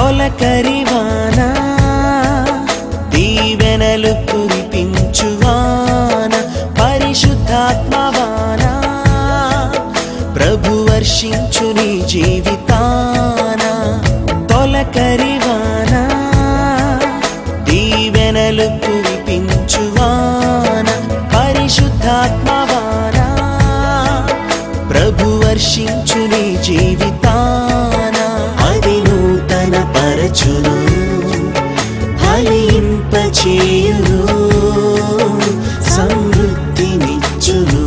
తొలకరివానా దీవెనలు కురిపించువాన పరిశుద్ధాత్మవానా ప్రభు వర్షించు నీ జీవితాన తొలకరివానా దీవెనలు కురిపించువాన పరిశుద్ధాత్మవానా ప్రభు వర్షించు నీ జీవితాన అది నూతన పరచును ఫలింపచేయును సమృద్ధినిచ్చును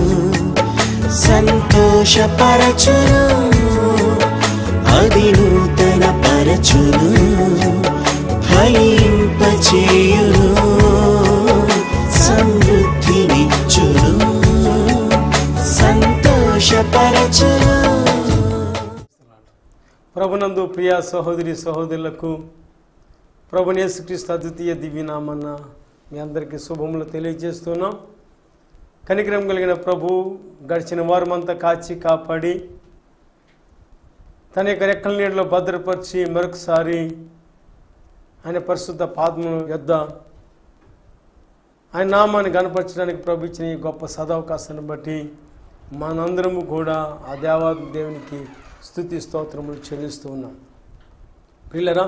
సంతోషపరచును అది నూతన పరచును ఫలింపచేయును సమృద్ధినిచ్చును సంతోషపరచును ప్రభునందు ప్రియ సహోదరి సహోదరులకు ప్రభునేసుక్రీస్తు అద్వితీయ దివ్యనామన్న మీ అందరికీ శుభములు తెలియజేస్తున్నాం కనికరం కలిగిన ప్రభు గడిచిన వారమంతా కాచి కాపాడి తన యొక్క రెక్కల నీడలో భద్రపరిచి మరొకసారి ఆయన పరిశుద్ధ పాదముల యొద్ద ఆయన నామాన్ని గనపరచడానికి ప్రభు ఇచ్చిన ఈ గొప్ప సదవకాశాన్ని బట్టి మనందరము కూడా ఆ దేవాది దేవునికి స్థుతి స్తోత్రములు చెల్లిస్తూ ఉన్నాం పిల్లరా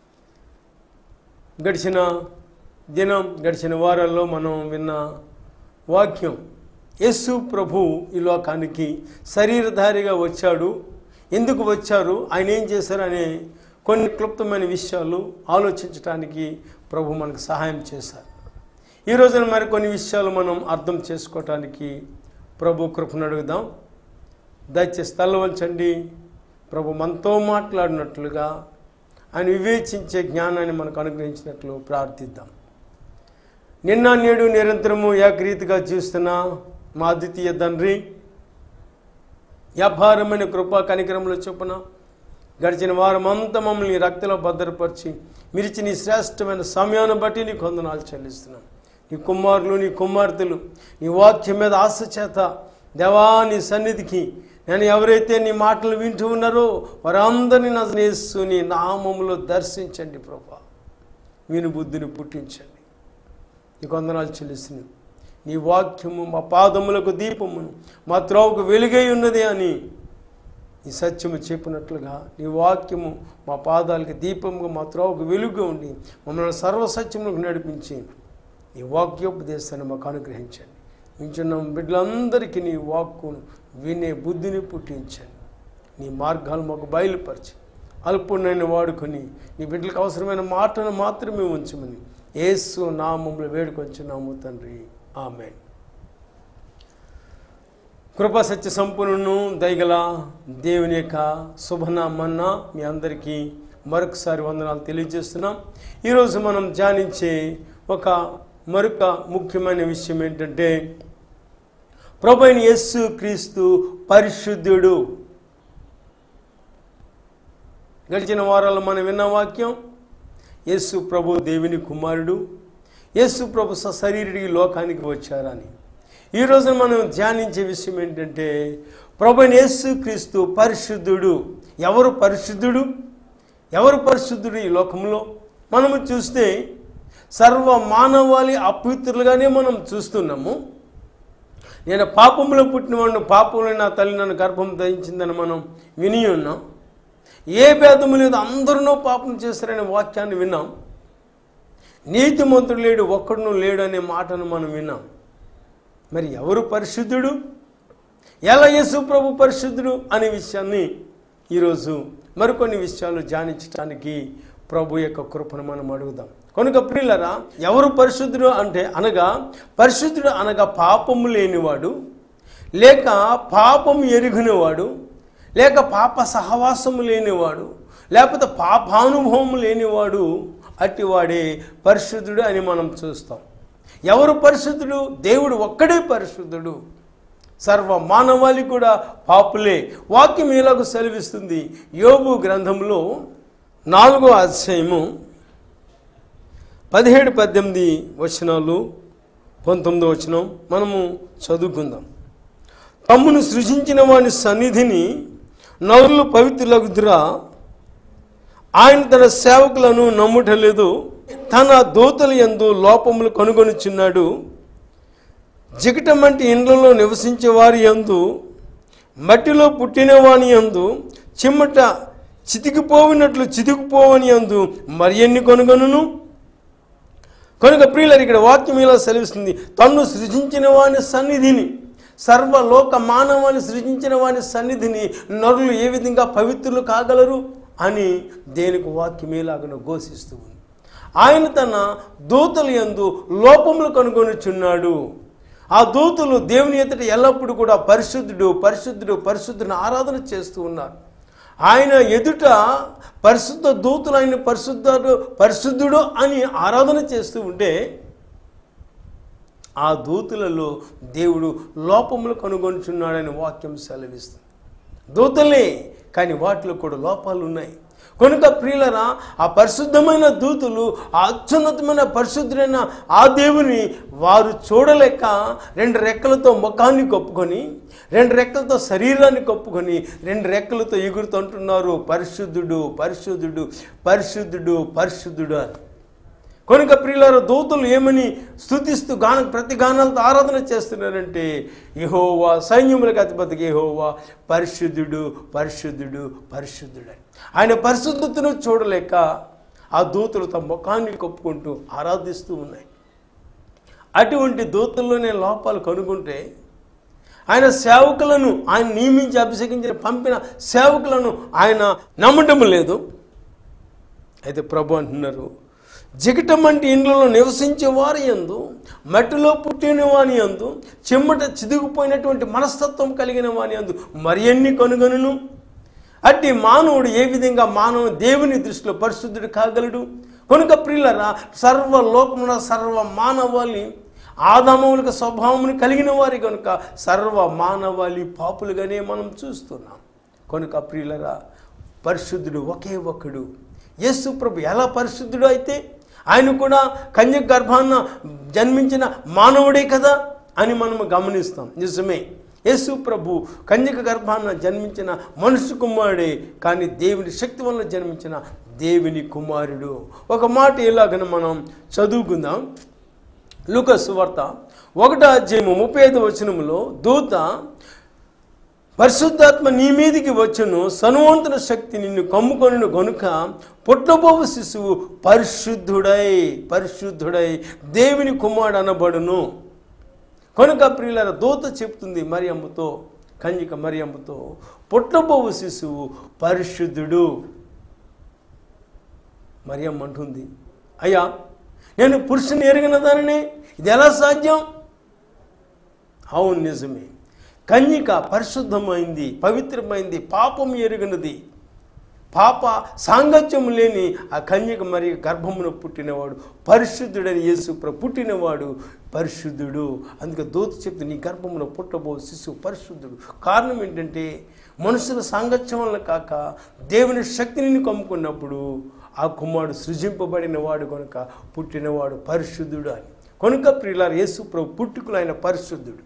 గడిచిన దినం గడిచిన వారాల్లో మనం విన్న వాక్యం యేసు ప్రభు ఈ లోకానికి శరీరధారిగా వచ్చాడు ఎందుకు వచ్చారు ఆయన ఏం చేశారు అనే కొన్ని క్లుప్తమైన విషయాలు ఆలోచించడానికి ప్రభు మనకు సహాయం చేశారు ఈ రోజున మరి కొన్ని విషయాలు మనం అర్థం చేసుకోవటానికి ప్రభు కృపను అడుగుదాం దయచేసి తల్లవంచండి ప్రభు మనతో మాట్లాడినట్లుగా ఆయన వివేచించే జ్ఞానాన్ని మనకు అనుగ్రహించినట్లు ప్రార్థిద్దాం నిన్న నేడు నిరంతరము ఏకరీతిగా చూస్తున్న మా అద్వితీయ తండ్రి వ్యాపారమైన కృపా కనికరముల చొప్పున గడిచిన వారం అంతా మమ్మల్ని రక్తలో భద్రపరిచి మిరిచి నీ శ్రేష్టమైన సమయాన్ని బట్టి నీ కొందనాలు చెల్లిస్తున్నాం నీ కుమారులు నీ కుమార్తెలు నీ వాక్యం మీద ఆశ చేత దేవా నీ సన్నిధికి నేను ఎవరైతే నీ మాటలు వింటూ ఉన్నారో వారందరినీ నా నేస్తూ నీ నామములో దర్శించండి ప్రభా విను బుద్ధిని పుట్టించండి నీ కొందనాలు చెల్లిస్తున్నాం నీ వాక్యము మా పాదములకు దీపమును మా త్రోవకు వెలుగై ఉన్నది అని ఈ సత్యము చెప్పినట్లుగా నీ వాక్యము మా పాదాలకి దీపముగా మా త్రోవకు వెలుగుగా ఉండి మమ్మల్ని సర్వసత్యములకు నడిపించి నీ వాక్యోపదేశాన్ని మాకు అనుగ్రహించండి వింటున్న బిడ్డలందరికీ నీ వాక్కును వినే బుద్ధిని పుట్టించండి నీ మార్గాలు మాకు బయలుపరిచి అల్పుణ్ణైన వాడుకొని నీ బిడ్డలకు అవసరమైన మాటను మాత్రమే ఉంచమని యేసు నామములు వేడుకొంచున్నాము తండ్రి ఆమెన్ కృపా సత్య సంపూర్ణను దయగల దేవుని యొక్క శుభనామన్న మీ అందరికీ మరొకసారి వందనాలు తెలియజేస్తున్నాం ఈరోజు మనం ధ్యానించే ఒక మరొక ముఖ్యమైన విషయం ఏంటంటే ప్రభు అయిన యేసు క్రీస్తు పరిశుద్ధుడు గడిచిన వారాల్లో మనం విన్న వాక్యం యేసు ప్రభు దేవుని కుమారుడు యేసు ప్రభు సశరీరుడి లోకానికి వచ్చారని ఈ రోజు మనం ధ్యానించే విషయం ఏంటంటే ప్రభు అయిన యేసు క్రీస్తు పరిశుద్ధుడు ఎవరు పరిశుద్ధుడు ఎవరు పరిశుద్ధుడు ఈ లోకంలో మనము చూస్తే సర్వ మానవాళి అపవిత్రులుగానే మనం చూస్తున్నాము నేను పాపంలో పుట్టినవాడిని పాపంలో నా తల్లి నన్ను గర్భం ధరించిందని మనం విని ఉన్నాం ఏ భేదము లేదు అందరూ పాపం చేస్తారనే వాక్యాన్ని విన్నాం నీతిమంతుడు లేడు ఒక్కడును లేడు అనే మాటను మనం విన్నాం మరి ఎవరు పరిశుద్ధుడు ఎలా యేసు ప్రభు పరిశుద్ధుడు అనే విషయాన్ని ఈరోజు మరికొన్ని విషయాలు ధ్యానించడానికి ప్రభు యొక్క కృపను మనం అడుగుదాం కనుక ప్రియులరా ఎవరు పరిశుద్ధుడు అంటే అనగా పరిశుద్ధుడు అనగా పాపము లేనివాడు లేక పాపం ఎరిగినవాడు లేక పాప సహవాసము లేనివాడు లేకపోతే పాపానుభవం లేనివాడు అట్టివాడే పరిశుద్ధుడు అని మనం చూస్తాం ఎవరు పరిశుద్ధుడు దేవుడు ఒక్కడే పరిశుద్ధుడు సర్వ మానవాళి కూడా పాపులే వాక్యం ఇలాగ సెలవిస్తుంది యోబు గ్రంథంలో నాలుగో అధ్యాయము పదిహేడు పద్దెనిమిది వచనాలు పంతొమ్మిదో వచనం మనము చదువుకుందాం తమ్మును సృజించిన వాని సన్నిధిని నరులు పవిత్రులగుదురా ఆయన తన సేవకులను నమ్ముటలేదు తన దూతల యందు లోపములు కనుగొనుచున్నాడు జిగటమంటి ఇండ్లలో నివసించే వారి యందు మట్టిలో పుట్టిన వాని యందు చిమ్మట చితికిపోయినట్లు చితికిపోవని యందు మరి ఎన్ని కొనుగొనును కనుక ప్రియులరు ఇక్కడ వాక్యం ఇలా సెలవిస్తుంది తన్ను సృజించిన వాని సన్నిధిని సర్వలోక మానవాన్ని సృజించిన వాని సన్నిధిని నరులు ఏ విధంగా పవిత్రులు కాగలరు అని దేనికి వాక్యం ఇలాగను ఘోషిస్తూ ఉంది ఆయన తన దూతల యందు లోపములు కనుగొనుచున్నాడు ఆ దూతలు దేవుని ఎదుట ఎల్లప్పుడూ కూడా పరిశుద్ధుడు పరిశుద్ధుడు పరిశుద్ధుని ఆరాధన చేస్తూ ఉన్నారు ఆయన ఎదుట పరిశుద్ధ దూతలు ఆయన పరిశుద్ధుడు పరిశుద్ధుడు అని ఆరాధన చేస్తూ ఉంటే ఆ దూతులలో దేవుడు లోపములు కనుగొనుచున్నాడని వాక్యం సెలవిస్తుంది దూతలే కానీ వాటిలో కూడా లోపాలు ఉన్నాయి కనుక ప్రియులరా ఆ పరిశుద్ధమైన దూతులు ఆ అత్యున్నతమైన పరిశుద్ధుడైన ఆ దేవుని వారు చూడలేక రెండు రెక్కలతో ముఖాన్ని కప్పుకొని రెండు రెక్కలతో శరీరాన్ని కప్పుకొని రెండు రెక్కలతో ఎగురుతుంటున్నారు పరిశుద్ధుడు పరిశుద్ధుడు పరిశుద్ధుడు పరిశుద్ధుడు అని కనుక ప్రియులార దూతలు ఏమని స్థుతిస్తూ గాన ప్రతి గానాలతో ఆరాధన చేస్తున్నారంటే యహోవా సైన్యములకు అధిపతికి యహోవా పరిశుద్ధుడు పరిశుద్ధుడు పరిశుద్ధుడు అని ఆయన పరిశుద్ధతను చూడలేక ఆ దూతలు తమ ముఖాన్ని కప్పుకుంటూ ఆరాధిస్తూ ఉన్నాయి అటువంటి దూతల్లోనే లోపాలు కనుగొంటే ఆయన సేవకులను ఆయన నియమించి అభిషేకించిన పంపిన సేవకులను ఆయన నమ్మటం లేదు అయితే ప్రభు అంటున్నారు జిగటం అంటే ఇండ్లలో నివసించే వారి యందు మట్టిలో పుట్టిన వాని యందు చెమ్మట చిదిగిపోయినటువంటి మనస్తత్వం కలిగిన వాని యందు మరి ఎన్ని కనుగొనును అట్టి మానవుడు ఏ విధంగా మానవ దేవుని దృష్టిలో పరిశుద్ధుడు కాగలడు కనుక ప్రియులరా సర్వ లోకమున సర్వ మానవాళి ఆదామములకు స్వభావమును కలిగిన వారి కనుక సర్వ మానవాళి పాపులుగానే మనం చూస్తున్నాం కనుక ప్రియులరా పరిశుద్ధుడు ఒకే ఒక్కడు యేసు ప్రభు ఎలా పరిశుద్ధుడు అయితే ఆయన కూడా కన్య గర్భాన్న జన్మించిన మానవుడే కదా అని మనము గమనిస్తాం నిజమే యేసు ప్రభు కన్యక గర్భాన్న జన్మించిన మనుషు కుమారుడే కానీ దేవుని శక్తి వలన జన్మించిన దేవుని కుమారుడు ఒక మాట ఇలాగన మనం చదువుకుందాం లూకస్ వార్త ఒకటో అధ్యాయము ముప్పై ఐదు వచనములో దూత పరిశుద్ధాత్మ నీ మీదికి వచ్చును సనువంతుల శక్తి నిన్ను కమ్ముకొను గనుక పుట్టబోవు శిశువు పరిశుద్ధుడై పరిశుద్ధుడై దేవుని కుమారుడు అనబడును కనుక ప్రియుల దూత చెప్తుంది మరియమ్మతో కన్యక మరియమ్మతో పుట్టబోవు శిశువు పరిశుద్ధుడు మరియమ్మ అంటుంది అయ్యా నేను పురుషుని ఎరిగిన దానినే ఇది ఎలా సాధ్యం అవును నిజమే కన్యక పరిశుద్ధమైంది పవిత్రమైంది పాపం ఎరిగినది పాప సాంగత్యం లేని ఆ కన్యక మరి గర్భమున పుట్టినవాడు పరిశుద్ధుడని యేసు పుట్టినవాడు పరిశుద్ధుడు అందుకే దూత చెప్తే నీ గర్భమున పుట్టబో శిశువు పరిశుద్ధుడు కారణం ఏంటంటే మనుషుల సాంగత్యం వల్ల కాక దేవుని శక్తిని కమ్ముకున్నప్పుడు ఆ కుమారుడు సృజింపబడిన వాడు కనుక పుట్టినవాడు పరిశుద్ధుడు అని కనుక ప్రియులారు యేసు ప్రభు పుట్టుకులు ఆయన పరిశుద్ధుడు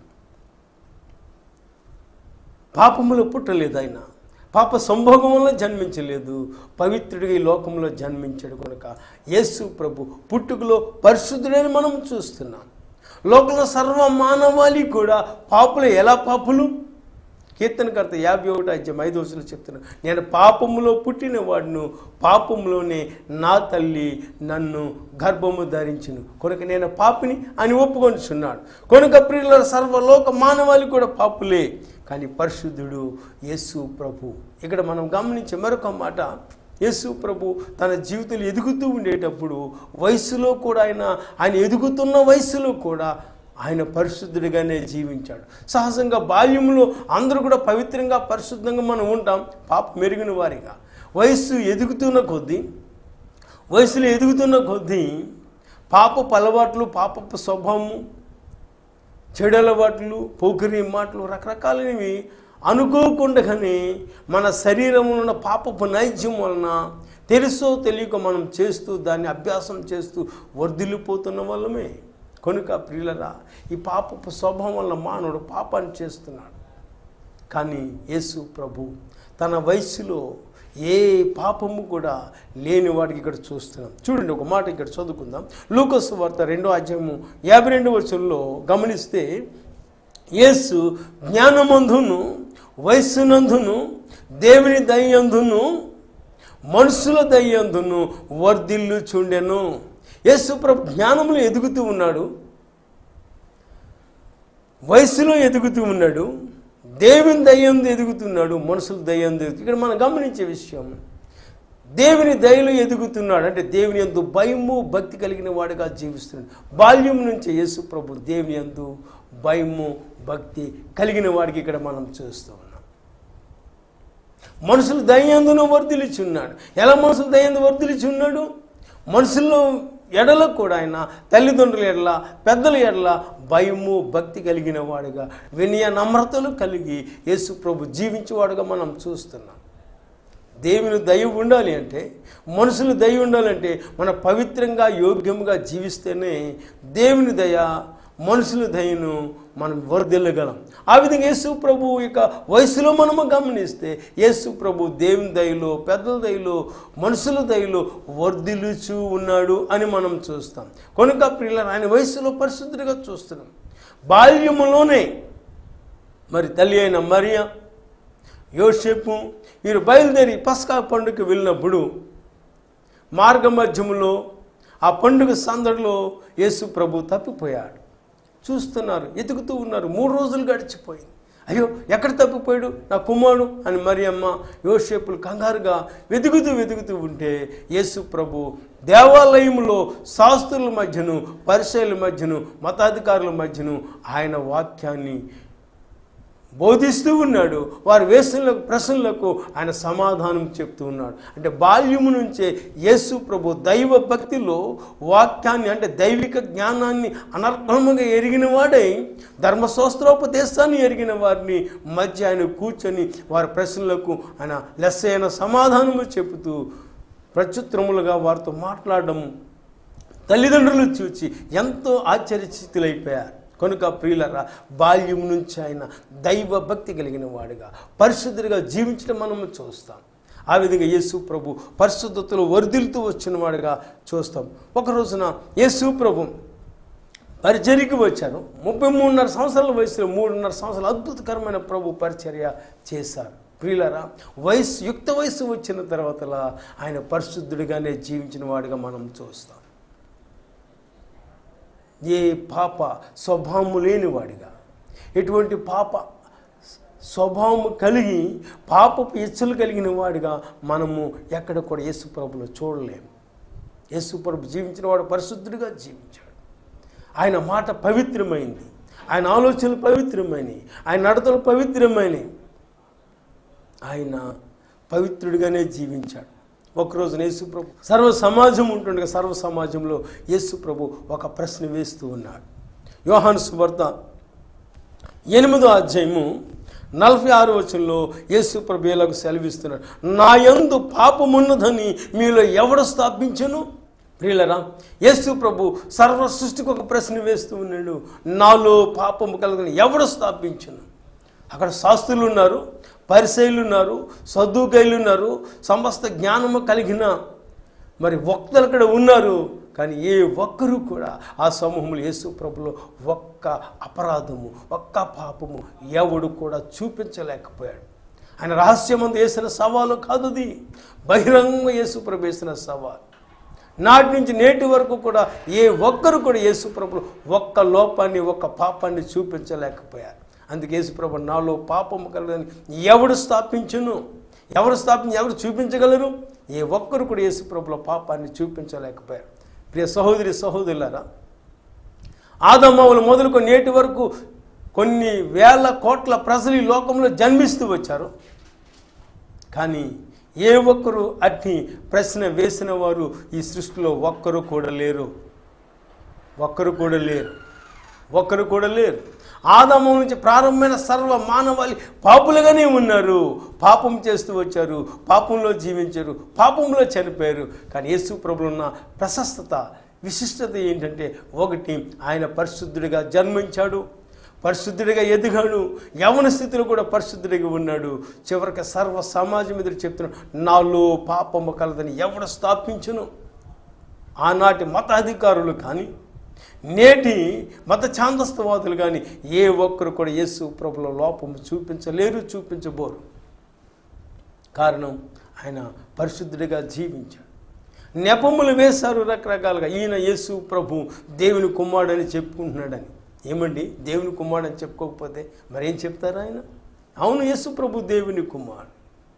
పాపములో పుట్టలేదు ఆయన పాప సంభోగం వల్ల జన్మించలేదు పవిత్రుడిగా ఈ లోకంలో జన్మించాడు కనుక యేసు ప్రభు పుట్టుకలో పరిశుద్ధుడని మనం చూస్తున్నాం లోకంలో సర్వ మానవాళి కూడా పాపులు ఎలా పాపులు కీర్తనకర్త యాభై ఒకటి అధ్యాయం ఐదు వసలు చెప్తున్నాను నేను పాపములో పుట్టిన వాడును పాపములోనే నా తల్లి నన్ను గర్భము ధరించును కనుక నేను పాపిని అని ఒప్పుకొనిచున్నాడు కనుక ప్రియుల సర్వలోక మానవాళి కూడా పాపులే కానీ పరిశుద్ధుడు యేసు ప్రభు ఇక్కడ మనం గమనించే మరొక మాట యేసు ప్రభు తన జీవితంలో ఎదుగుతూ ఉండేటప్పుడు వయసులో కూడా ఆయన ఆయన ఎదుగుతున్న వయసులో కూడా ఆయన పరిశుద్ధుడిగానే జీవించాడు సహజంగా బాల్యంలో అందరూ కూడా పవిత్రంగా పరిశుద్ధంగా మనం ఉంటాం పాప మెరిగిన వారిగా వయస్సు ఎదుగుతున్న కొద్దీ వయసులో ఎదుగుతున్న కొద్దీ పాపపు అలవాట్లు పాపపు స్వభావము చెడు అలవాట్లు పోకిరి మాటలు రకరకాలైనవి అనుకోకుండానే మన శరీరంలో ఉన్న పాపపు నైజ్యం వలన తెలుసో తెలియక మనం చేస్తూ దాన్ని అభ్యాసం చేస్తూ వర్ధిల్లిపోతున్న వాళ్ళమే కనుక ప్రియులరా ఈ పాపపు స్వభావం వల్ల మానవుడు పాపాన్ని చేస్తున్నాడు కానీ యేసు ప్రభు తన వయస్సులో ఏ పాపము కూడా లేని వాడికి ఇక్కడ చూస్తున్నాం చూడండి ఒక మాట ఇక్కడ చదువుకుందాం లూకస్ వార్త రెండో అధ్యాయము యాభై రెండు వర్షంలో గమనిస్తే యేసు జ్ఞానమందును వయస్సునందును దేవుని దయ్యందును మనుషుల దయ్యందును వర్ధిల్లు చుండెను యేసు ప్రభు జ్ఞానంలో ఎదుగుతూ ఉన్నాడు వయసులో ఎదుగుతూ ఉన్నాడు దేవుని దయ్యం ఎదుగుతున్నాడు మనుషుల దయ్యం ఎదుగుతూ ఇక్కడ మనం గమనించే విషయం దేవుని దయలో ఎదుగుతున్నాడు అంటే దేవుని ఎందు భయము భక్తి కలిగిన వాడిగా జీవిస్తున్నాడు బాల్యం నుంచి యేసు ప్రభు దేవుని ఎందు భయము భక్తి కలిగిన వాడికి ఇక్కడ మనం చూస్తూ ఉన్నాం మనుషులు దయ్యందును వర్ధిలిచున్నాడు ఎలా మనుషులు దయ్యందు వర్ధిలిచున్నాడు మనుషుల్లో ఎడల కూడా ఆయన తల్లిదండ్రుల ఎడల పెద్దల ఎడల భయము భక్తి కలిగిన వాడుగా వినయ నమ్రతలు కలిగి యేసు ప్రభు జీవించేవాడుగా మనం చూస్తున్నాం దేవుని దయ ఉండాలి అంటే మనుషులు దయ ఉండాలంటే మన పవిత్రంగా యోగ్యంగా జీవిస్తేనే దేవుని దయ మనుషుల దయను మనం వర్దిల్లగలం ఆ విధంగా యేసు ప్రభు ఇక వయసులో మనము గమనిస్తే యేసు ప్రభు దేవుని దయలో పెద్దల దయలో మనుషుల దయలో వర్ధిల్లుచూ ఉన్నాడు అని మనం చూస్తాం కనుక ప్రియుల ఆయన వయసులో పరిశుద్ధుడిగా చూస్తున్నాం బాల్యములోనే మరి తల్లి అయిన మరియా యోసేపు వీరు బయలుదేరి పస్కా పండుగకి వెళ్ళినప్పుడు మార్గ మధ్యములో ఆ పండుగ సందడిలో యేసు ప్రభు తప్పిపోయాడు చూస్తున్నారు ఎతుకుతూ ఉన్నారు మూడు రోజులు గడిచిపోయింది అయ్యో ఎక్కడ తప్పిపోయాడు నా కుమారుడు అని మరి అమ్మ యోసేపులు కంగారుగా వెతుకుతూ వెతుకుతూ ఉంటే యేసు ప్రభు దేవాలయంలో శాస్త్రుల మధ్యను పరిచయుల మధ్యను మతాధికారుల మధ్యను ఆయన వాక్యాన్ని బోధిస్తూ ఉన్నాడు వారు వేసిన ప్రశ్నలకు ఆయన సమాధానం చెప్తూ ఉన్నాడు అంటే బాల్యము నుంచే యేసు ప్రభు దైవ భక్తిలో వాక్యాన్ని అంటే దైవిక జ్ఞానాన్ని అనర్గళముగా ఎరిగిన వాడై ధర్మశాస్త్రోపదేశాన్ని ఎరిగిన వారిని మధ్య ఆయన కూర్చొని వారి ప్రశ్నలకు ఆయన లెస్సైన సమాధానము చెబుతూ ప్రత్యుత్తరములుగా వారితో మాట్లాడడం తల్లిదండ్రులు చూచి ఎంతో ఆశ్చర్యచితులైపోయారు కనుక ప్రియులరా బాల్యం నుంచి ఆయన దైవ భక్తి కలిగిన వాడిగా పరిశుద్ధుడిగా జీవించడం మనము చూస్తాం ఆ విధంగా యేసు ప్రభు పరిశుద్ధతలో వర్ధిల్తూ వచ్చిన వాడిగా చూస్తాం ఒక రోజున యేసు ప్రభు పరిచర్యకి వచ్చారు ముప్పై మూడున్నర సంవత్సరాల వయసులో మూడున్నర సంవత్సరాలు అద్భుతకరమైన ప్రభు పరిచర్య చేశారు ప్రియులరా వయసు యుక్త వయసు వచ్చిన తర్వాతలా ఆయన పరిశుద్ధుడిగానే జీవించిన వాడిగా మనం చూస్తాం ఏ పాప స్వభావము లేనివాడిగా ఎటువంటి పాప స్వభావం కలిగి పాపపు ఇచ్చలు కలిగిన వాడిగా మనము ఎక్కడ కూడా యేసుప్రభులో చూడలేము యేసుప్రభు జీవించిన వాడు పరిశుద్ధుడిగా జీవించాడు ఆయన మాట పవిత్రమైంది ఆయన ఆలోచనలు పవిత్రమైనవి ఆయన నడతలు పవిత్రమైనవి ఆయన పవిత్రుడిగానే జీవించాడు ఒకరోజు యేసుప్రభు సర్వ సమాజం ఉంటుండగా సర్వ సమాజంలో యేసుప్రభు ఒక ప్రశ్న వేస్తూ ఉన్నాడు యోహాను సువార్త ఎనిమిదో అధ్యాయము నలభై ఆరు వచనంలో యేసు ప్రభేలకు సెలవిస్తున్నాడు నా యందు పాపమున్నదని మీలో ఎవడు స్థాపించను ప్రియులరా యేసు ప్రభు సర్వ సృష్టికి ఒక ప్రశ్న వేస్తూ ఉన్నాడు నాలో పాపము కలగని ఎవడు స్థాపించను అక్కడ శాస్త్రులు ఉన్నారు పరిశైలు ఉన్నారు సద్దుకైలు ఉన్నారు సమస్త జ్ఞానము కలిగిన మరి వక్తలు అక్కడ ఉన్నారు కానీ ఏ ఒక్కరూ కూడా ఆ సమూహంలో యేసు ప్రభులో ఒక్క అపరాధము ఒక్క పాపము ఎవడు కూడా చూపించలేకపోయాడు ఆయన రహస్యమందు వేసిన సవాలు కాదు అది బహిరంగ యేసు ప్రభు వేసిన సవాలు నాటి నుంచి నేటి వరకు కూడా ఏ ఒక్కరు కూడా యేసు ప్రభులు ఒక్క లోపాన్ని ఒక్క పాపాన్ని చూపించలేకపోయారు అందుకే యేసు ప్రభు నాలో పాపము కలదని ఎవడు స్థాపించును ఎవరు స్థాపించి ఎవరు చూపించగలరు ఏ ఒక్కరు కూడా యేసు ప్రభులో పాపాన్ని చూపించలేకపోయారు ప్రియ సహోదరి సహోదరులారా ఆదమ్మవులు మొదలుకొని నేటి వరకు కొన్ని వేల కోట్ల ప్రజలు ఈ లోకంలో జన్మిస్తూ వచ్చారు కానీ ఏ ఒక్కరు అట్టి ప్రశ్న వేసిన వారు ఈ సృష్టిలో ఒక్కరు కూడా లేరు ఒక్కరు కూడా లేరు ఒక్కరు కూడా లేరు ఆదాము నుంచి ప్రారంభమైన సర్వ మానవాళి పాపులుగానే ఉన్నారు పాపం చేస్తూ వచ్చారు పాపంలో జీవించారు పాపంలో చనిపోయారు కానీ యేసు ప్రభులు ఉన్న ప్రశస్తత విశిష్టత ఏంటంటే ఒకటి ఆయన పరిశుద్ధుడిగా జన్మించాడు పరిశుద్ధుడిగా ఎదిగాడు యవన స్థితిలో కూడా పరిశుద్ధుడిగా ఉన్నాడు చివరికి సర్వ సమాజం ఎదురు చెప్తున్నాడు నాలో పాపము కలదని ఎవడు స్థాపించును ఆనాటి మతాధికారులు కానీ నేటి మత ఛాందస్తవాదులు కానీ ఏ ఒక్కరు కూడా యేసు ప్రభుల లోపము చూపించలేరు చూపించబోరు కారణం ఆయన పరిశుద్ధుడిగా జీవించాడు నెపములు వేశారు రకరకాలుగా ఈయన యేసు ప్రభు దేవుని కుమారుడని చెప్పుకుంటున్నాడని ఏమండి దేవుని కుమారుడు అని చెప్పుకోకపోతే మరేం చెప్తారు ఆయన అవును యేసు ప్రభు దేవుని కుమారుడు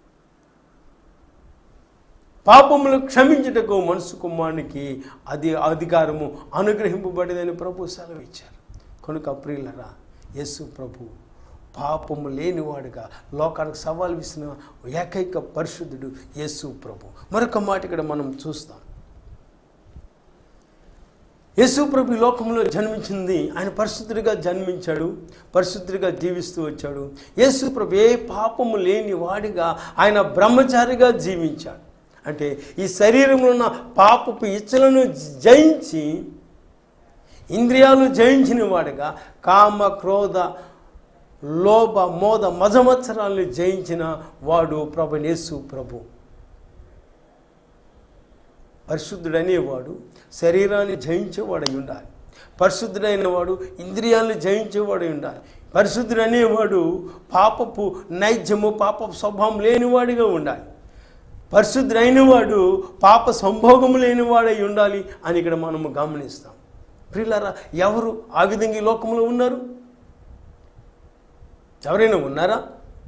పాపములు క్షమించుటకు మనసు కుమారునికి అది అధికారము అనుగ్రహింపబడిందని ప్రభు సెలవు ఇచ్చారు కనుక ప్రియులరా యేసు ప్రభు పాపము లేనివాడుగా లోకానికి సవాల్ విసిన ఏకైక పరిశుద్ధుడు యేసు ప్రభు మరొక మాట ఇక్కడ మనం చూస్తాం యేసు ప్రభు ఈ లోకంలో జన్మించింది ఆయన పరిశుద్ధుడిగా జన్మించాడు పరిశుద్ధుడిగా జీవిస్తూ వచ్చాడు యేసు ప్రభు ఏ పాపము లేని వాడిగా ఆయన బ్రహ్మచారిగా జీవించాడు అంటే ఈ శరీరంలో ఉన్న పాపపు ఇచ్చలను జయించి ఇంద్రియాలు జయించిన వాడిగా కామ క్రోధ లోభ మోద మజమత్సరాలను జయించిన వాడు ప్రభు యేసు ప్రభు పరిశుద్ధుడనేవాడు శరీరాన్ని జయించేవాడై ఉండాలి పరిశుద్ధుడైన వాడు ఇంద్రియాలను జయించేవాడై ఉండాలి పరిశుద్ధుడు అనేవాడు పాపపు నైజ్యము పాపపు స్వభావం లేనివాడిగా ఉండాలి పరిశుద్ధుడైన వాడు పాప సంభోగము లేనివాడై ఉండాలి అని ఇక్కడ మనము గమనిస్తాం ప్రియులారా ఎవరు ఆ విధంగా ఈ లోకంలో ఉన్నారు ఎవరైనా ఉన్నారా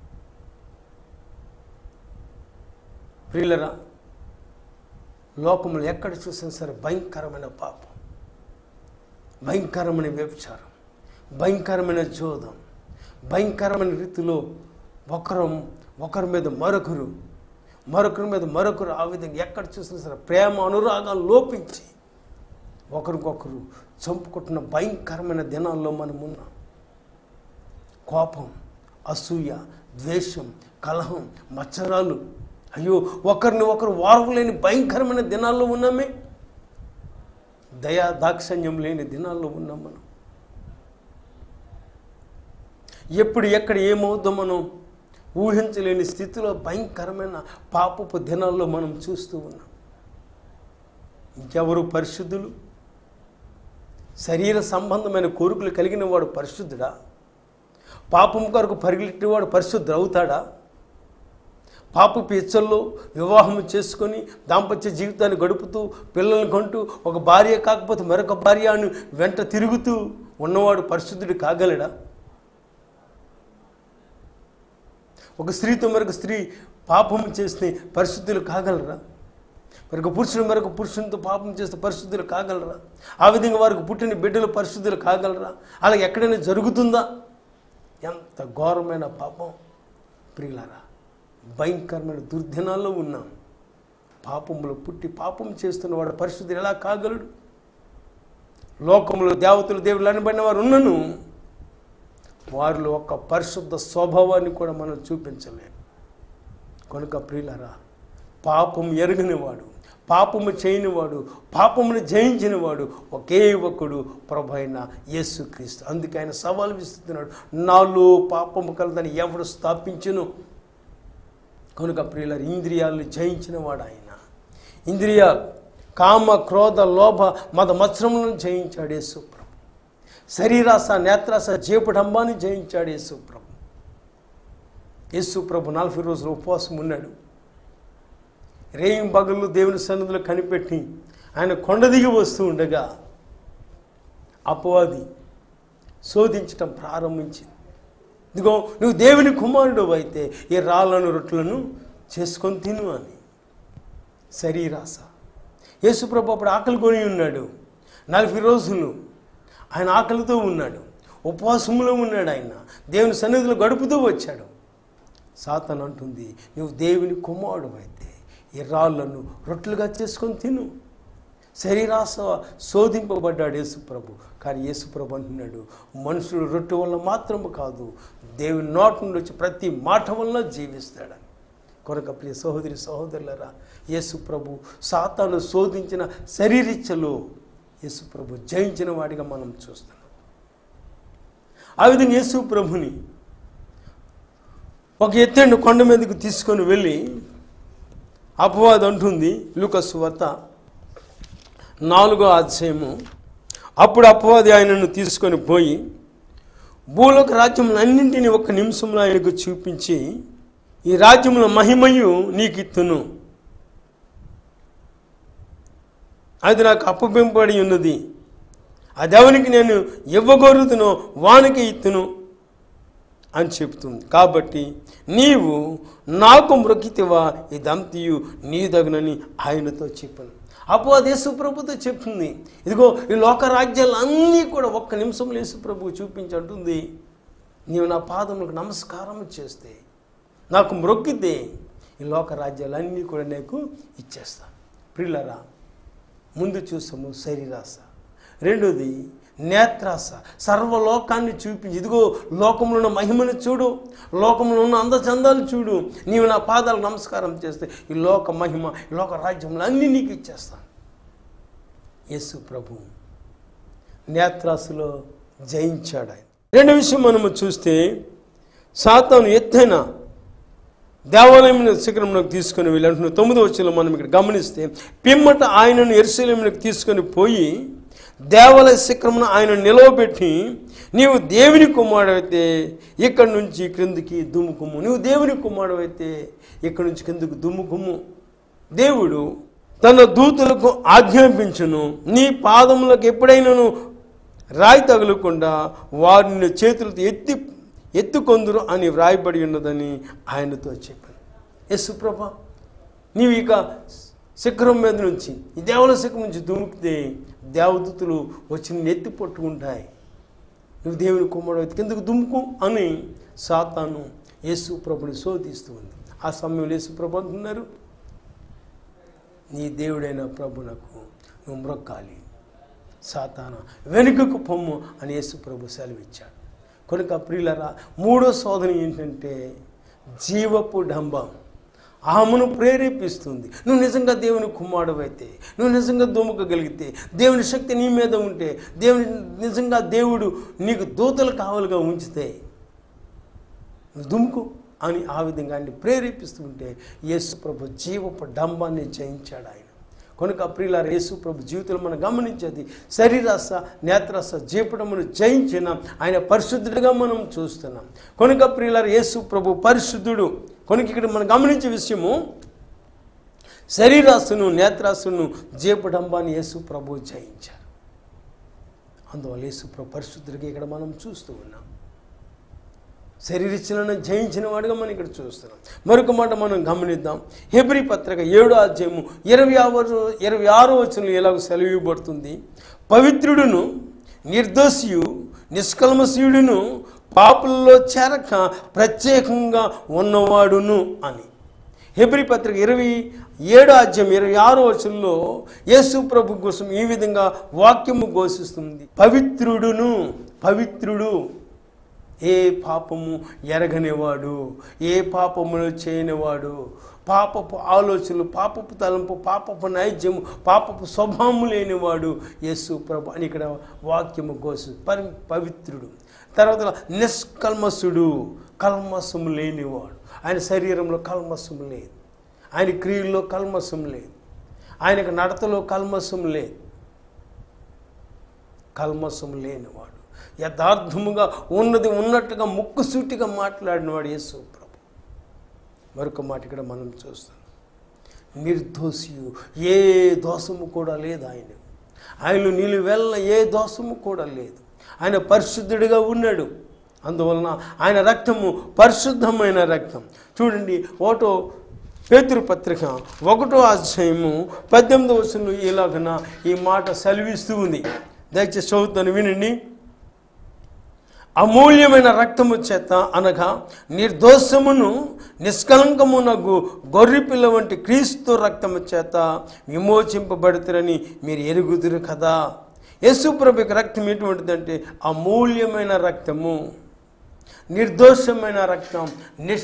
ప్రియులరా లోకంలో ఎక్కడ చూసినా సరే భయంకరమైన పాపం భయంకరమైన వ్యభిచారం భయంకరమైన జోదం భయంకరమైన రీతిలో ఒకరు ఒకరి మీద మరొకరు మరొకరి మీద మరొకరు ఆ విధంగా ఎక్కడ చూసినా సరే ప్రేమ అనురాగాలు లోపించి ఒకరికొకరు చంపుకుంటున్న భయంకరమైన దినాల్లో మనం ఉన్నాం కోపం అసూయ ద్వేషం కలహం మచ్చరాలు అయ్యో ఒకరిని ఒకరు వారవలేని భయంకరమైన దినాల్లో ఉన్నామే దయా దాక్షణ్యం లేని దినాల్లో ఉన్నాం మనం ఎప్పుడు ఎక్కడ ఏమవుద్దో మనం ఊహించలేని స్థితిలో భయంకరమైన పాపపు దినాల్లో మనం చూస్తూ ఉన్నాం ఇంకెవరు పరిశుద్ధులు శరీర సంబంధమైన కోరికలు కలిగిన వాడు పరిశుద్ధుడా పాపం కొరకు పరిగెట్టేవాడు పరిశుద్ధుడు అవుతాడా పాపపు ఇచ్చల్లో వివాహం చేసుకొని దాంపత్య జీవితాన్ని గడుపుతూ పిల్లల్ని కొంటూ ఒక భార్య కాకపోతే మరొక భార్యను వెంట తిరుగుతూ ఉన్నవాడు పరిశుద్ధుడు కాగలడా ఒక స్త్రీతో మరొక స్త్రీ పాపం చేస్తే పరిశుద్ధులు కాగలరా మరొక పురుషుడు మరొక పురుషునితో పాపం చేస్తే పరిశుద్ధులు కాగలరా ఆ విధంగా వారికి పుట్టిన బిడ్డలు పరిశుద్ధులు కాగలరా అలా ఎక్కడైనా జరుగుతుందా ఎంత ఘోరమైన పాపం ప్రియులారా భయంకరమైన దుర్దినాల్లో ఉన్నాం పాపములు పుట్టి పాపం చేస్తున్నవాడు పరిశుద్ధులు ఎలా కాగలడు లోకంలో దేవతలు దేవుళ్ళు అనబడిన వారు ఉన్నను వారిలో ఒక పరిశుద్ధ స్వభావాన్ని కూడా మనం చూపించలేము కనుక ప్రియులరా పాపం ఎరగనివాడు పాపము చేయనివాడు పాపమును జయించినవాడు ఒకే ఒకడు ప్రభు అయిన యేసుక్రీస్తు అందుకే ఆయన సవాలు విస్తున్నాడు నాలో పాపము కలదని ఎవడు స్థాపించును కనుక ప్రియుల ఇంద్రియాలను జయించిన వాడు ఆయన ఇంద్రియ కామ క్రోధ లోభ మద మత్సరములను జయించాడు యేసు ప్రభు శరీరాస నేత్రాస జీపడంబాన్ని జయించాడు యేసు ప్రభు యేసు ప్రభు నలభై రోజులు ఉపవాసం ఉన్నాడు రేయం పగళ్ళు దేవుని సన్నిధిలో కనిపెట్టి ఆయన కొండ దిగి వస్తూ ఉండగా అపవాది శోధించటం ప్రారంభించింది ఇదిగో నువ్వు దేవుని కుమారుడు అయితే ఈ రాళ్ళను రొట్టెలను చేసుకొని తిను అని శరీరాస యేసుప్రభు అప్పుడు ఆకలి కొని ఉన్నాడు నలభై రోజులు ఆయన ఆకలితో ఉన్నాడు ఉపవాసంలో ఉన్నాడు ఆయన దేవుని సన్నిధిలో గడుపుతూ వచ్చాడు సాతన్ అంటుంది నువ్వు దేవుని కుమారుడు అయితే ఈ రాళ్ళను రొట్టెలుగా చేసుకొని తిను శరీరాస శోధింపబడ్డాడు యేసుప్రభు కానీ యేసుప్రభు అంటున్నాడు మనుషుడు రొట్టె వల్ల మాత్రము కాదు దేవుని నోటి నుండి వచ్చి ప్రతి మాట వల్ల జీవిస్తాడని కొనక ప్రియ సహోదరి సహోదరులరా యేసుప్రభు సాతాను శోధించిన శరీరిచ్చలో యేసుప్రభు జయించిన వాడిగా మనం చూస్తున్నాం ఆ విధంగా యేసు ప్రభుని ఒక ఎత్తైన కొండ మీదకు తీసుకొని వెళ్ళి అపవాదం అంటుంది లూకస్ వార్త నాలుగో అధ్యాయము అప్పుడు అపవాది ఆయనను తీసుకొని పోయి భూలోక రాజ్యములన్నింటినీ ఒక్క నిమిషంలో ఆయనకు చూపించి ఈ రాజ్యముల మహిమయు నీకు ఇత్తును అది నాకు అప్పగింపబడి ఉన్నది అది ఎవరికి నేను ఇవ్వగోరుతునో వానికి ఇత్తును అని చెప్తుంది కాబట్టి నీవు నాకు మృకితివా ఇదంతియు నీ దగునని ఆయనతో చెప్పను అపో అది యేసుప్రభుతో చెప్తుంది ఇదిగో ఈ లోక రాజ్యాలు అన్నీ కూడా ఒక్క నిమిషంలో యేసుప్రభు చూపించి అంటుంది నీవు నా పాదములకు నమస్కారం చేస్తే నాకు మ్రొక్కితే ఈ లోక రాజ్యాలన్నీ కూడా నీకు ఇచ్చేస్తాను ప్రిల్లరా ముందు చూసాము శరీరాస రెండోది నేత్రాస సర్వలోకాన్ని చూపించి ఇదిగో లోకంలో ఉన్న మహిమను చూడు లోకంలో ఉన్న అందచందాలు చూడు నీవు నా పాదాలకు నమస్కారం చేస్తే ఈ లోక మహిమ ఈ లోక రాజ్యములు అన్నీ నీకు ఇచ్చేస్తాను యేసు ప్రభు నేత్రాసులో జయించాడు ఆయన రెండో విషయం మనము చూస్తే సాతాను ఎత్తైన దేవాలయం శిఖరంలోకి తీసుకొని వెళ్ళి అంటున్న తొమ్మిదో వచ్చిన మనం ఇక్కడ గమనిస్తే పిమ్మట ఆయనను ఎరుసలేములకు తీసుకొని పోయి దేవాలయ శిఖరమును ఆయన నిలవబెట్టి నీవు దేవుని కుమారుడైతే ఇక్కడి నుంచి క్రిందికి దుమ్ముకుమ్ము నీవు దేవుని కుమారుడైతే ఇక్కడి నుంచి కిందకు దుమ్ముకుమ్ము దేవుడు తన దూతలకు ఆజ్ఞాపించును నీ పాదములకు ఎప్పుడైనాను రాయి తగలకుండా వారిని చేతులతో ఎత్తి ఎత్తుకొందురు అని వ్రాయబడి ఉన్నదని ఆయనతో చెప్పాను యశుప్రభ నీవు ఇక శిఖరం మీద నుంచి ఈ దేవల శిఖరం నుంచి దుమికితే దేవదూతులు వచ్చి నిన్ను ఎత్తి పట్టుకుంటాయి నువ్వు దేవుని కుమారుడు కిందకు దుమ్ముకు అని సాతాను యేసు ప్రభుని శోధిస్తూ ఉంది ఆ సమయంలో యేసు ప్రభు అంటున్నారు నీ దేవుడైన ప్రభునకు నువ్వు మ్రొక్కాలి సాతాన వెనుకకు పొమ్ము అని యేసు ప్రభు సెలవిచ్చాడు కనుక ప్రియులరా మూడో శోధన ఏంటంటే జీవపు డంబం ఆమెను ప్రేరేపిస్తుంది నువ్వు నిజంగా దేవుని కుమారుడవైతే నువ్వు నిజంగా దుమ్మకగలిగితే దేవుని శక్తి నీ మీద ఉంటే దేవుని నిజంగా దేవుడు నీకు దూతలు కావాలిగా ఉంచితే నువ్వు దుమ్ముకు అని ఆ విధంగా ఆయన్ని ప్రేరేపిస్తుంటే యేసు ప్రభు జీవపు డంబాన్ని జయించాడు ఆయన కనుక ప్రియులార యేసు ప్రభు జీవితంలో మనం గమనించేది శరీరాస నేత్రాస జీపడమును జయించిన ఆయన పరిశుద్ధుడిగా మనం చూస్తున్నాం కనుక ప్రియులార యేసు ప్రభు పరిశుద్ధుడు కనుక ఇక్కడ మనం గమనించే విషయము శరీరాసును నేత్రాసును జీపడంబాన్ని యేసు ప్రభు జయించారు అందువల్ల యేసు ప్రభు పరిశుద్ధుడిగా ఇక్కడ మనం చూస్తూ ఉన్నాం శరీరచలను జయించిన వాడుగా మనం ఇక్కడ చూస్తున్నాం మరొక మాట మనం గమనిద్దాం హెబ్రి పత్రిక ఏడో అధ్యాయము ఇరవై ఆరు ఇరవై ఆరో వచనంలో ఎలాగో సెలవు ఇవ్వబడుతుంది పవిత్రుడును నిర్దోషియు నిష్కల్మశీయుడును పాపులలో చేరక ప్రత్యేకంగా ఉన్నవాడును అని హెబ్రి పత్రిక ఇరవై ఏడో అధ్యాయం ఇరవై ఆరో వచనంలో యేసు ప్రభు కోసం ఈ విధంగా వాక్యము ఘోషిస్తుంది పవిత్రుడును పవిత్రుడు ఏ పాపము ఎరగనివాడు ఏ పాపములు చేయనివాడు పాపపు ఆలోచనలు పాపపు తలంపు పాపపు నైజ్యము పాపపు స్వభావము లేనివాడు యేసు ప్రభు అని ఇక్కడ వాక్యము కోసు పరి పవిత్రుడు తర్వాత నిష్కల్మసుడు కల్మసము లేనివాడు ఆయన శరీరంలో కల్మసము లేదు ఆయన క్రియల్లో కల్మసం లేదు ఆయనకు నడతలో కల్మసం లేదు కల్మసం లేనివాడు యథార్థముగా ఉన్నది ఉన్నట్టుగా ముక్కుసూటిగా మాట్లాడినవాడు యేసు ప్రభు మరొక మాట ఇక్కడ మనం చూస్తాం నిర్దోషియు ఏ దోషము కూడా లేదు ఆయన ఆయనలో నీళ్ళు వెళ్ళ ఏ దోషము కూడా లేదు ఆయన పరిశుద్ధుడిగా ఉన్నాడు అందువలన ఆయన రక్తము పరిశుద్ధమైన రక్తం చూడండి ఓటో పేతురు పత్రిక ఒకటో అధ్యాయము పద్దెనిమిది వచనంలో ఇలాగన ఈ మాట సెలవిస్తూ ఉంది దయచేసి చదువుతాను వినండి అమూల్యమైన రక్తము చేత అనగా నిర్దోషమును నిష్కలంకమునగు గొర్రెపిల్ల వంటి క్రీస్తు రక్తము చేత విమోచింపబడుతురని మీరు ఎరుగుదురు కదా యేసుప్రభుకి రక్తం ఎటువంటిదంటే అమూల్యమైన రక్తము నిర్దోషమైన రక్తం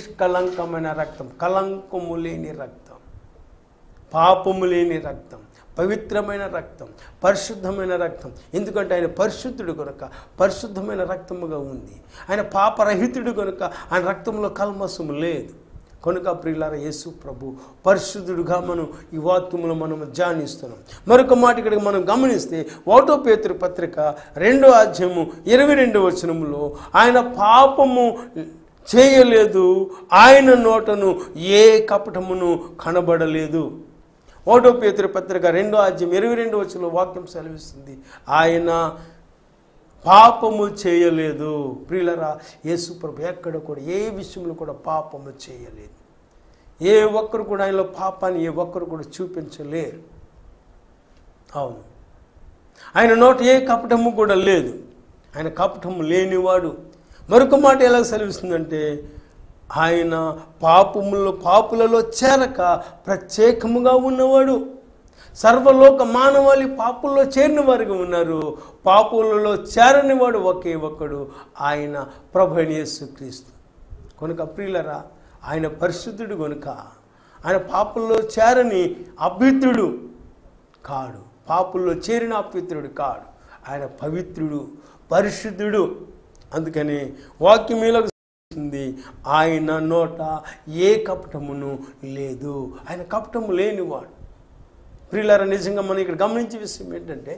నిష్కలంకమైన రక్తం కలంకము లేని రక్తం పాపము లేని రక్తం పవిత్రమైన రక్తం పరిశుద్ధమైన రక్తం ఎందుకంటే ఆయన పరిశుద్ధుడు కనుక పరిశుద్ధమైన రక్తముగా ఉంది ఆయన పాపరహితుడు కనుక ఆయన రక్తంలో కల్మసము లేదు కనుక ప్రియులార యేసు ప్రభు పరిశుద్ధుడుగా మనం ఈ వాక్యములో మనం ధ్యానిస్తున్నాం మరొక మాట ఇక్కడ మనం గమనిస్తే ఓటో పేతురు పత్రిక రెండో అధ్యాయము ఇరవై రెండో వచనములో ఆయన పాపము చేయలేదు ఆయన నోటను ఏ కపటమును కనబడలేదు ఓటో పేతురు పత్రిక రెండో అధ్యాయం ఇరవై రెండో వచనంలో వాక్యం సెలవిస్తుంది ఆయన పాపము చేయలేదు ప్రియులరా యేసు ప్రభు ఎక్కడ కూడా ఏ విషయంలో కూడా పాపము చేయలేదు ఏ ఒక్కరు కూడా ఆయనలో పాపాన్ని ఏ ఒక్కరు కూడా చూపించలేరు అవును ఆయన నోట ఏ కపటము కూడా లేదు ఆయన కపటము లేనివాడు మరొక మాట ఎలా సెలవిస్తుందంటే ఆయన పాపములో పాపులలో చేరక ప్రత్యేకముగా ఉన్నవాడు సర్వలోక మానవాళి పాపుల్లో చేరిన వారుగా ఉన్నారు పాపులలో చేరని వాడు ఒకే ఒక్కడు ఆయన ప్రభు అయిన యేసుక్రీస్తు కనుక ప్రియులరా ఆయన పరిశుద్ధుడు కనుక ఆయన పాపుల్లో చేరని అభ్యుతుడు కాడు పాపుల్లో చేరిన అపవిత్రుడు కాడు ఆయన పవిత్రుడు పరిశుద్ధుడు అందుకని వాక్యమీలకు ఉంది ఆయన నోట ఏ కపటమును లేదు ఆయన కపటము లేనివాడు ప్రియులారా నిజంగా మనం ఇక్కడ గమనించే విషయం ఏంటంటే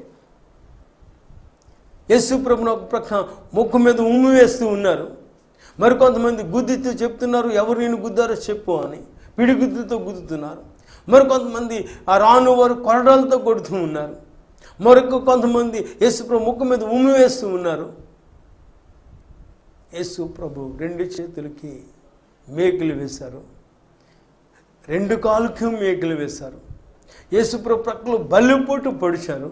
యేసు ప్రభుని ఒక ప్రక్క ముక్కు మీద ఉమ్మి వేస్తూ ఉన్నారు మరికొంతమంది గుద్దితో చెప్తున్నారు ఎవరు నేను గుద్దారో చెప్పు అని పిడిగుద్దుతో గుద్దుతున్నారు మరికొంతమంది ఆ రాను వారు కొరడాలతో కొడుతూ ఉన్నారు మరొక కొంతమంది యేసు ప్రభు ముక్కు మీద ఉమ్మి వేస్తూ ఉన్నారు యేసు ప్రభు రెండు చేతులకి మేకులు వేశారు రెండు కాలుకి మేకులు వేశారు యేసు ప్రభు ప్రక్కలో బల్లిపోటు పొడిచారు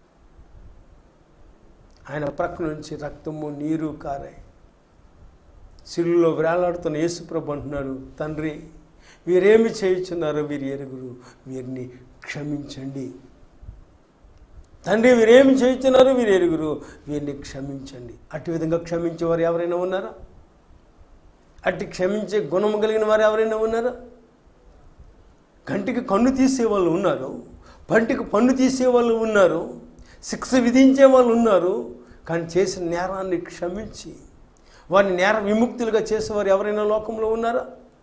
ఆయన ప్రక్క నుంచి రక్తము నీరు కారాయి సిలులో వేలాడుతున్న యేసుప్రభు అంటున్నాడు తండ్రి వీరేమి చేయుచున్నారో వీరి ఎరుగురు వీరిని క్షమించండి తండ్రి వీరేమి చేయుచున్నారో వీరి ఎరుగురు వీరిని క్షమించండి అట్టి విధంగా క్షమించేవారు ఎవరైనా ఉన్నారా అట్టి క్షమించే గుణము కలిగిన వారు ఎవరైనా ఉన్నారా కంటికి కన్ను తీసే వాళ్ళు ఉన్నారు పంటికి పన్ను తీసే వాళ్ళు ఉన్నారు శిక్ష విధించే వాళ్ళు ఉన్నారు కానీ చేసిన నేరాన్ని క్షమించి వారిని నేర విముక్తులుగా చేసేవారు ఎవరైనా లోకంలో ఉన్నారా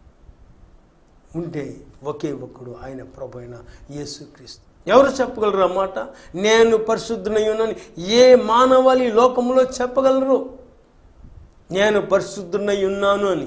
ఉంటే ఒకే ఒక్కడు ఆయన ప్రభు అయిన యేసుక్రీస్తు ఎవరు చెప్పగలరు అన్నమాట నేను పరిశుద్ధునై ఉన్నాను ఏ మానవాళి లోకంలో చెప్పగలరు నేను పరిశుద్ధునై ఉన్నాను అని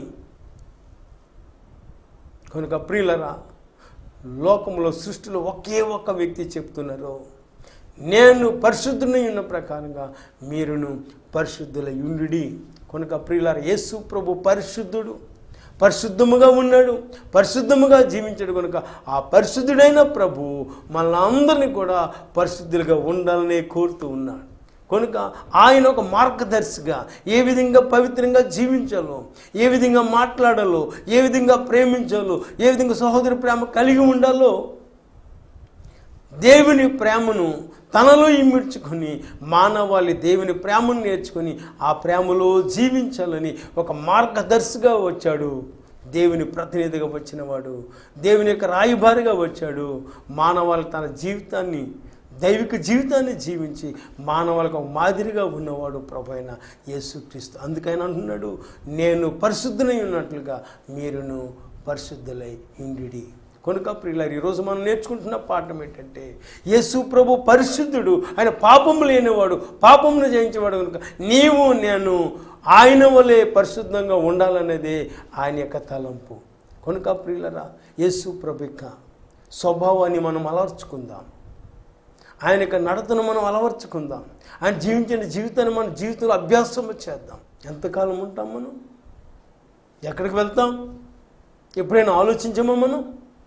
కనుక ప్రియులరా లోకంలో సృష్టిలో ఒకే ఒక్క వ్యక్తి చెప్తున్నారు నేను పరిశుద్ధుని ఉన్న ప్రకారంగా మీరును పరిశుద్ధుల యుండుడి కనుక ప్రియులార యేసు ప్రభు పరిశుద్ధుడు పరిశుద్ధముగా ఉన్నాడు పరిశుద్ధముగా జీవించాడు కనుక ఆ పరిశుద్ధుడైన ప్రభు మనందరినీ కూడా పరిశుద్ధులుగా ఉండాలని కోరుతూ ఉన్నాడు కనుక ఆయన ఒక మార్గదర్శిగా ఏ విధంగా పవిత్రంగా జీవించాలో ఏ విధంగా మాట్లాడాలో ఏ విధంగా ప్రేమించాలో ఏ విధంగా సహోదర ప్రేమ కలిగి ఉండాలో దేవుని ప్రేమను తనలో ఇమిడ్చుకొని మానవాళి దేవుని ప్రేమను నేర్చుకొని ఆ ప్రేమలో జీవించాలని ఒక మార్గదర్శిగా వచ్చాడు దేవుని ప్రతినిధిగా వచ్చినవాడు దేవుని యొక్క రాయబారిగా వచ్చాడు మానవాళి తన జీవితాన్ని దైవిక జీవితాన్ని జీవించి మానవాళికి ఒక మాదిరిగా ఉన్నవాడు ప్రభు అయిన యేసుక్రీస్తు అందుకైనా అంటున్నాడు నేను పరిశుద్ధులై ఉన్నట్లుగా మీరును పరిశుద్ధులై ఇండిడి కనుక ప్రియులారు ఈరోజు మనం నేర్చుకుంటున్న పాఠం ఏంటంటే యేసు ప్రభు పరిశుద్ధుడు ఆయన పాపము లేనివాడు పాపమును జయించేవాడు కనుక నీవు నేను ఆయన వలె పరిశుద్ధంగా ఉండాలనేదే ఆయన యొక్క తలంపు కనుక ప్రియులరా యేసు ప్రభు యొక్క స్వభావాన్ని మనం అలవర్చుకుందాం ఆయన యొక్క నడతను మనం అలవర్చుకుందాం ఆయన జీవించిన జీవితాన్ని మన జీవితంలో అభ్యాసం చేద్దాం ఎంతకాలం ఉంటాం మనం ఎక్కడికి వెళ్తాం ఎప్పుడైనా ఆలోచించామా మనం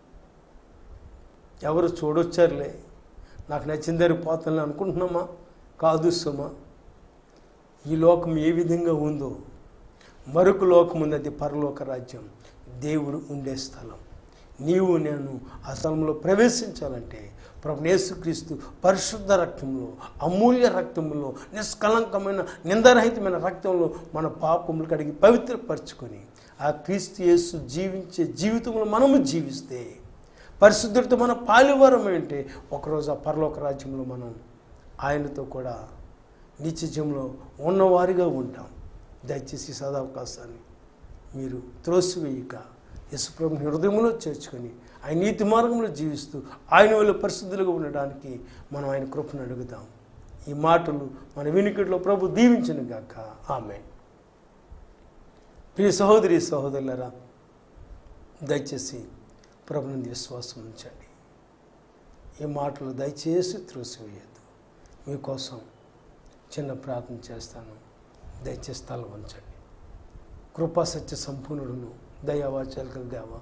ఎవరు చూడొచ్చారులే నాకు నచ్చిందని పోతానని అనుకుంటున్నామా కాదు సుమా ఈ లోకం ఏ విధంగా ఉందో మరొక లోకం ఉంది అది పరలోక రాజ్యం దేవుడు ఉండే స్థలం నీవు నేను ఆ స్థలంలో ప్రవేశించాలంటే ప్రభు యేసుక్రీస్తు పరిశుద్ధ రక్తంలో అమూల్య రక్తంలో నిష్కలంకమైన నిందరహితమైన రక్తంలో మన పాపములు కడిగి పవిత్రపరచుకొని ఆ క్రీస్తు యేసు జీవించే జీవితంలో మనము జీవిస్తే పరిశుద్ధుడితో మన పాలివారం ఏంటి ఒకరోజు ఆ పరలోక రాజ్యంలో మనం ఆయనతో కూడా నిత్యజంలో ఉన్నవారిగా ఉంటాం దయచేసి ఈ సదావకాశాన్ని మీరు త్రోసివేయక యశుప్రభుని హృదయంలో చేర్చుకొని ఆయన నీతి మార్గంలో జీవిస్తూ ఆయన వల్ల పరిశుద్ధులుగా ఉండడానికి మనం ఆయన కృపను అడుగుదాం ఈ మాటలు మన వినికిడిలో ప్రభు దీవించను గాక ఆమె ప్రియ సహోదరి సహోదరులరా దయచేసి ప్రభునంది విశ్వాసం ఉంచండి ఈ మాటలు దయచేసి త్రోసివేయద్దు మీకోసం చిన్న ప్రార్థన చేస్తాను దయచేసి తల వంచండి కృపా సత్య సంపూర్ణుడును దయావాచాలు కల దేవా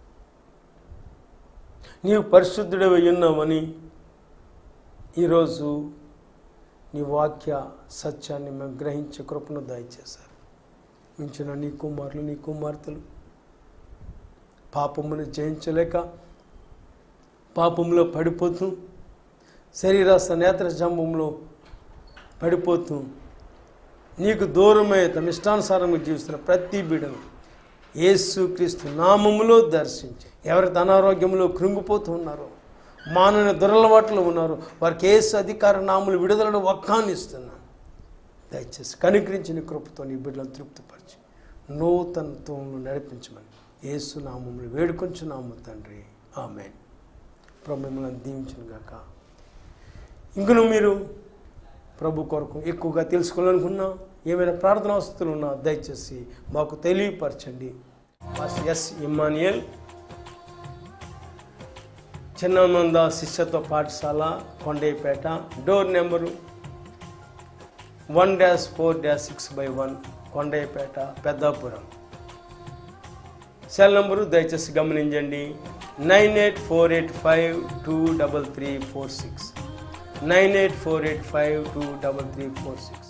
నీవు పరిశుద్ధుడవై ఉన్నావని ఈరోజు నీ వాక్య సత్యాన్ని మేము గ్రహించే కృపను దయచేశారు మించిన నీ కుమారులు నీ కుమార్తెలు పాపమును జయించలేక పాపంలో పడిపోతూ శరీరస్థ నేత్ర జంబంలో పడిపోతూ నీకు దూరమై తమ ఇష్టానుసారంగా జీవిస్తున్న ప్రతి బిడను యేసు క్రీస్తు నామములో దర్శించి ఎవరైతే అనారోగ్యంలో కృంగిపోతూ ఉన్నారో మానని దురలవాట్లు ఉన్నారో వారికి యేసు అధికార నాములు విడుదలను ఒక్కాన్ని ఇస్తున్నాను దయచేసి కనికరించి నీ కృపతో నీ బిడ్డలను తృప్తిపరిచి నూతనత్వంలో నడిపించమని యేసు నామములు వేడుకొంచున్నాము తండ్రి ఆమె ప్రభు మిమ్మల్ని దీవించను గాక ఇంకను మీరు ప్రభు కొరకు ఎక్కువగా తెలుసుకోవాలనుకున్నా ఏమైనా ప్రార్థన వస్తువులు ఉన్నా దయచేసి మాకు తెలియపరచండి పాస్టర్ ఎస్ ఇమ్మానియల్ చిన్నమంద శిష్యత్వ పాఠశాల Kondepeta door number one dash four dash six by one Kondayyapeta Peddapuram cell number దయచేసి గమనించండి nine eight four eight five two double three four six nine eight four eight five two double three four six